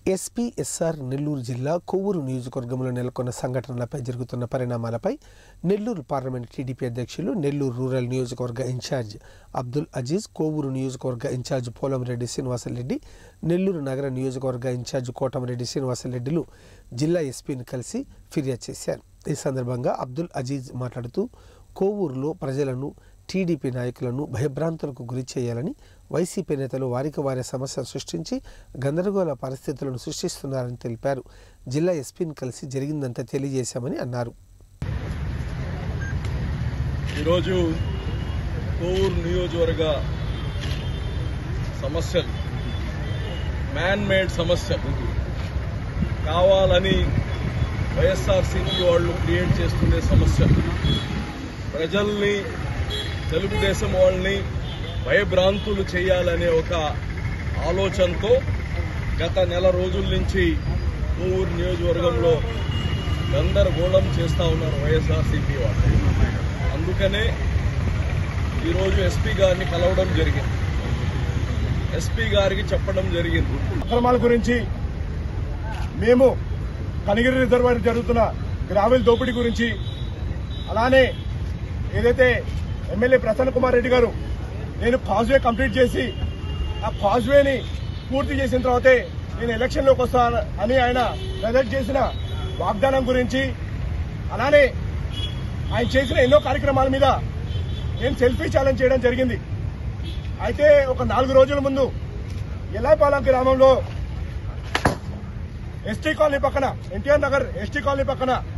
SP SR Nellore జిల్లా కొవ్వూరు నియోజకవర్గంలో నెలకొన్న సంఘటనలపై జరుగుతున్న పరిణామాలపై నెల్లూరు పార్లమెంట్ టీడీపీ అధ్యక్షులు నెల్లూరు రూరల్ నియోజకవర్గ ఇన్ఛార్జ్ అబ్దుల్ అజీజ్ కోవూరు నియోజకవర్గ ఇన్ఛార్జ్ పోలంరెడ్డి శ్రీనివాసరెడ్డి నెల్లూరు నగర నియోజకవర్గ ఇన్ఛార్జ్ కోటమిరెడ్డి శ్రీనివాసరెడ్డిలు జిల్లా ఎస్పీని కలిసి ఫిర్యాదు చేశారు ఈ సందర్భంగా అబ్దుల్ అజీజ్ మాట్లాడుతూ కోవూరులో ప్రజలను టీడీపీ నాయకులను భయభ్రాంతులకు గురి చేయాలని వైసీపీ నేతలు వారికి వారి సమస్యలు సృష్టించి గందరగోళ పరిస్థితులను సృష్టిస్తున్నారని తెలిపారు జిల్లా ఎస్పీని కలిసి జరిగిందంతా తెలియజేశామని అన్నారు ఈరోజు కోవూరు నియోజకవర్గ సమస్యలు మ్యాన్ మేడ్ సమస్యలు కావాలని వైఎస్ఆర్సీపీ వాళ్ళు క్రియేట్ చేస్తున్న సమస్యలు ప్రజల్ని తెలుగుదేశం వాళ్ళని భయభ్రాంతులు చేయాలనే ఒక ఆలోచనతో గత నెల రోజుల నుంచి కోవూరు నియోజకవర్గంలో గందరగోళం చేస్తా ఉన్నారు వైఎస్ఆర్సీపీ వాళ్ళు అందుకనే ఈరోజు ఎస్పీ గారిని కలవడం జరిగింది ఎస్పీ గారికి చెప్పడం జరిగింది అక్రమాల గురించి మేము కనిగిరి రిజర్వాయర్ జరుగుతున్న గ్రావెల్ దోపిడీ గురించి అలానే ఏదైతే ఎమ్మెల్యే ప్రసన్న కుమార్ రెడ్డి గారు నేను కాజ్వే కంప్లీట్ చేసి ఆ కాజ్వేని పూర్తి చేసిన తర్వాతే నేను ఎలక్షన్లోకి వస్తాను అని ఆయన ప్రజెంట్ చేసిన వాగ్దానం గురించి అలానే ఆయన చేసిన ఎన్నో కార్యక్రమాల మీద నేను సెల్ఫీ ఛాలెంజ్ చేయడం జరిగింది అయితే ఒక నాలుగు రోజుల ముందు ఎల్లాపాలెం గ్రామంలో ఎస్టీ కాలనీ పక్కన ఎన్టీఆర్ నగర్ ఎస్టీ కాలనీ పక్కన